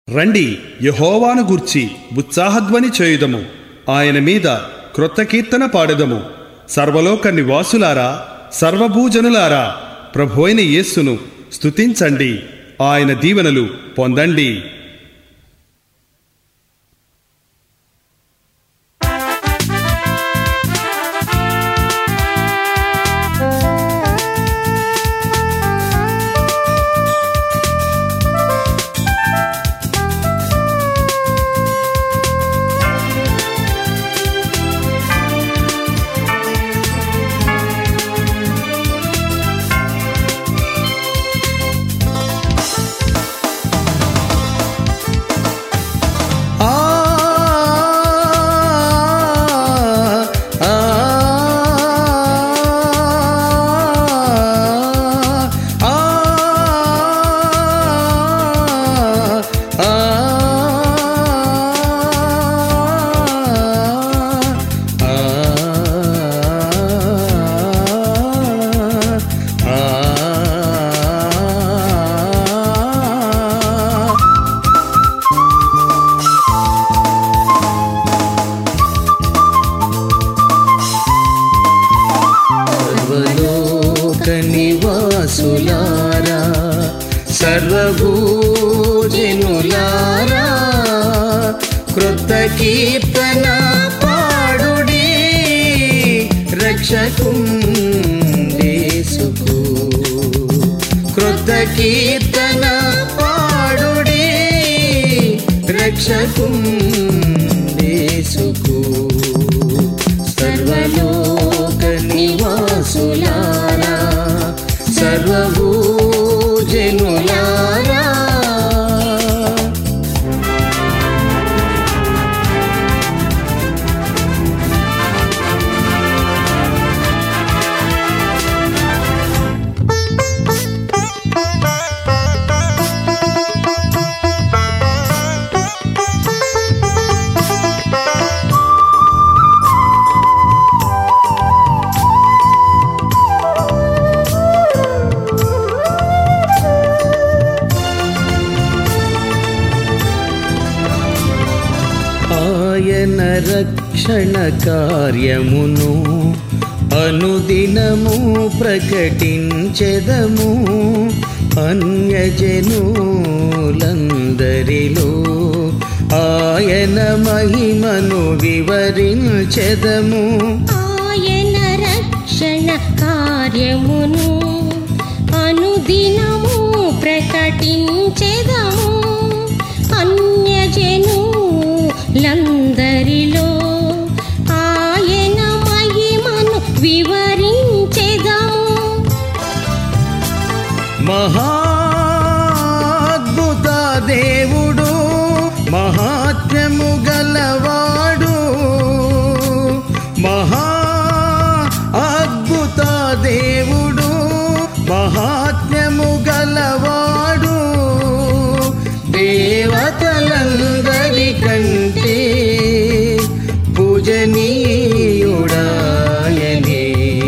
రండి యహోవాను గూర్చి ఉత్సాహధ్వని చేయుదము ఆయన మీద క్రొత్త కీర్తన పాడెదము సర్వలోక నివాసులారా సర్వభూజనులారా ప్రభువైన యేస్సును స్తుతించండి ఆయన దీవెనలు పొందండి ఆ ఆ ఆ ఆ సర్వలోక నివాసులారా సర్వభూజనులారా క్రొత్త కీర్తన పాడుడి రక్షకుండేసుకు క్రొత్త కీర్తన పాడుడి రక్షకుండేసుకు సర్వలోక నివాసులారా సర్వభూజనులారా ఆయన రక్షణ కార్యమును అనుదినము ప్రకటించెదము అన్యజనులందరిలో ఆయన మహిమను వివరించెదము ఆయన రక్షణ కార్యమును అనుదినము ప్రకటించెదము అన్యజనులందరిలో ఆయన మహిమను వివరించెదము మహాద్భుత దేవుడు మహాత్మ్యము గలవాడు మహా అద్భుత దేవుడు మహాత్మ్యము గలవాడు దేవతలందరి కంటే పూజనీయుడాయనే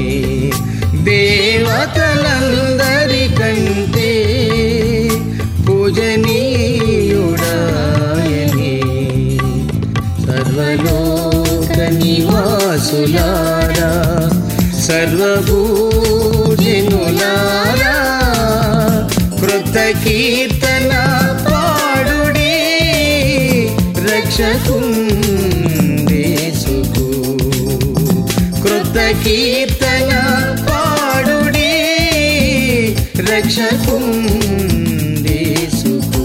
దేవతలందరి కంటే పూజనీయుడాయనే సర్వలోక నివాసులారా సర్వభూజనులారా కృత కీర్తన పాడుడి రక్షకుండేసుకు కృత కీర్తన పాడుడి రక్షకుండేసుకు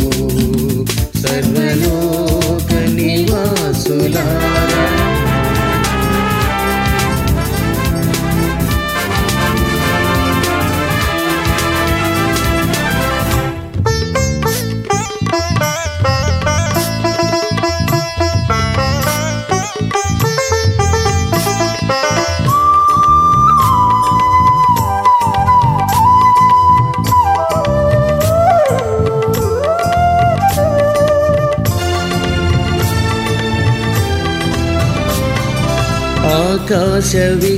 సర్వలోక నివాసులారా ఆకాశ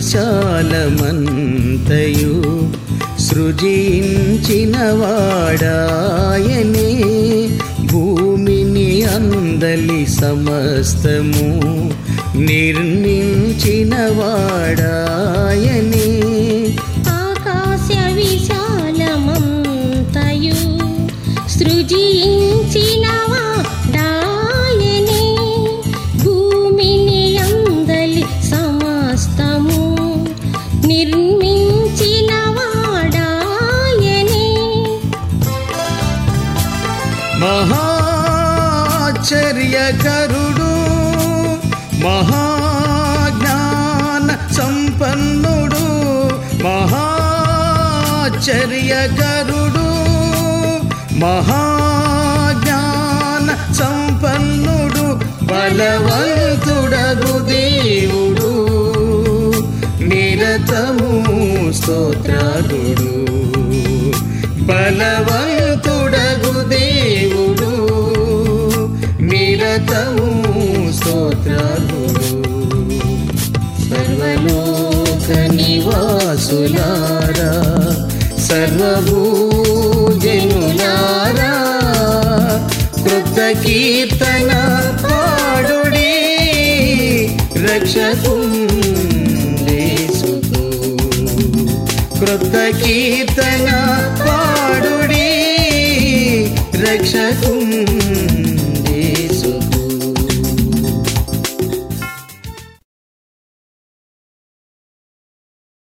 విశాలమంతయు సృజించిన వాడాయనే భూమి అందలి సమస్తము నిర్మించిన వాడాయని ఆకాశ విశాలమంతయు సృజించినవాడాయని భూమిని అందలి సమస్తము నిర్మించినవాడాయని మహాచర్యకరుడు మహాజ్ఞాన సంపన్నుడు మహాచర్యకరుడు మహాజ్ఞాన సంపన్నుడు బలవంతుడగు దేవుడు నిరతము స్తోత్రాదుడు బలవంతుడగు దేవుడు నిరతము స్తోత్రాదుడు సర్వలోక నివాసులారా సర్వభూజనులారా కృత కీర్తన పాడుడి రక్షకుందేసుకు కృత కీర్తన పాడుడి రక్షకుం